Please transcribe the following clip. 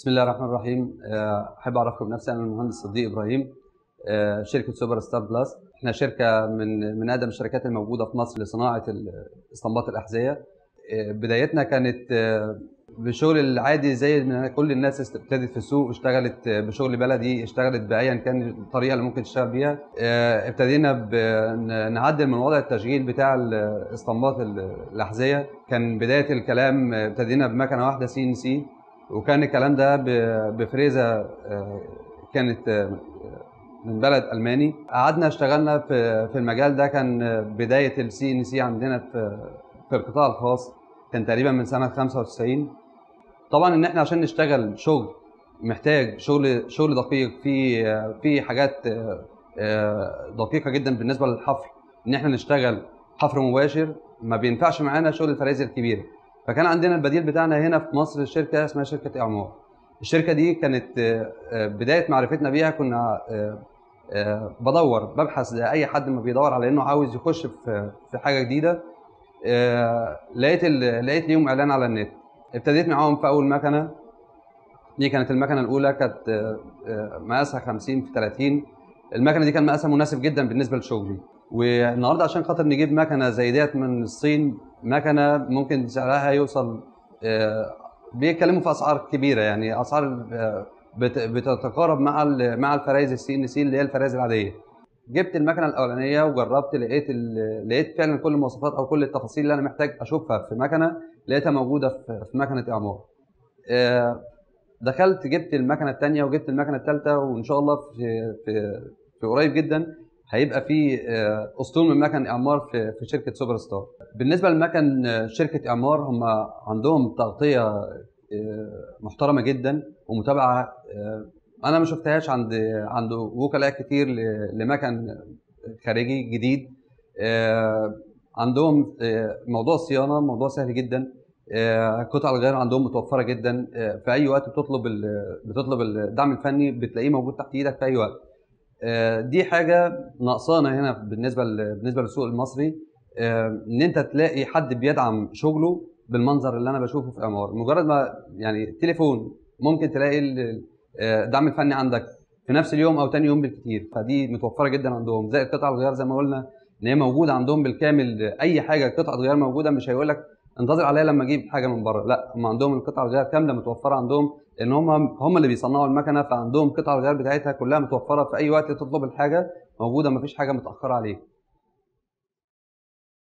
بسم الله الرحمن الرحيم آه، احب اعرفكم بنفسي انا المهندس صديق ابراهيم آه، شركه سوبر ستار بلس احنا شركه من من اقدم الشركات الموجوده في مصر لصناعه ال- اسطمبات الاحذيه آه، بدايتنا كانت آه، بالشغل العادي زي ما كل الناس است- ابتدت في السوق اشتغلت آه، بشغل بلدي اشتغلت بايا كان الطريقه اللي ممكن تشتغل بيها آه، ابتدينا ب- نعدل من وضع التشغيل بتاع ال- اسطمبات ال- الاحذيه كان بدايه الكلام آه، ابتدينا بمكنه واحده سي ان سي وكان الكلام ده ب- بفريزه آه، كانت آه، من بلد الماني قعدنا اشتغلنا في في المجال ده كان بدايه السي ان سي عندنا في في القطاع الخاص كان تقريبا من سنه 95 طبعا ان احنا عشان نشتغل شغل محتاج شغل شغل دقيق في في حاجات آه، آه، دقيقه جدا بالنسبه للحفر ان احنا نشتغل حفر مباشر ما بينفعش معانا شغل الفرائز الكبيره فكان عندنا البديل بتاعنا هنا في مصر شركه اسمها شركه اعمار الشركه دي كانت آه، آه، بدايه معرفتنا بيها كنا آه، آه، بدور ببحث لاي حد ما بيدور على انه عاوز يخش في في حاجه جديده آه، لقيت ال- لقيت ليهم اعلان على النت ابتديت معاهم في اول مكنه دي كانت المكنه الاولى كانت آه، آه، مقاسها 50 في 30 المكنه دي كان مقاسها مناسب جدا بالنسبه لشغلي والنهارده عشان خاطر نجيب مكنه زي ديت من الصين مكنه ممكن سعرها يوصل آه، بيتكلموا في اسعار كبيره يعني اسعار آه، بت- بتتقارب مع ال- مع الفرايز السي ان سي اللي هي الفرايز العاديه جبت المكنه الاولانيه وجربت لقيت ال- لقيت فعلا كل المواصفات او كل التفاصيل اللي انا محتاج اشوفها في مكنه لقيتها موجوده في في مكنه اعمار آه، دخلت جبت المكنه الثانيه وجبت المكنه الثالثه وان شاء الله في في في قريب جدا هيبقى في آه، اسطول من مكن اعمار في في شركه سوبر ستار بالنسبه لمكن آه، شركه اعمار هم عندهم تغطيه آه، محترمه جدا ومتابعه آه، انا ما شفتهاش عند عند وكلاء كتير ل- لمكن خارجي جديد آه، عندهم آه، موضوع الصيانه موضوع سهل جدا آه، قطع الغيار عندهم متوفره جدا آه، في اي وقت بتطلب ال- بتطلب الدعم الفني بتلاقيه موجود تحت ايدك في اي وقت آه، دي حاجه ناقصانا هنا بالنسبه ل- بالنسبه للسوق المصري آه، ان انت تلاقي حد بيدعم شغله بالمنظر اللي انا بشوفه في اعمار مجرد ما يعني تليفون ممكن تلاقي ال- آه، الدعم الفني عندك في نفس اليوم او تاني يوم بالكتير فدي متوفره جدا عندهم زي قطع الغيار زي ما قلنا ان هي موجوده عندهم بالكامل اي حاجه قطعه غيار موجوده مش هيقول لك انتظر عليها لما اجيب حاجه من بره لا هم عندهم القطع الغيار كامله متوفره عندهم لان هم هم اللي بيصنعوا المكنه فعندهم قطع الغيار بتاعتها كلها متوفره في اي وقت تطلب الحاجه موجوده مفيش حاجه متاخره عليك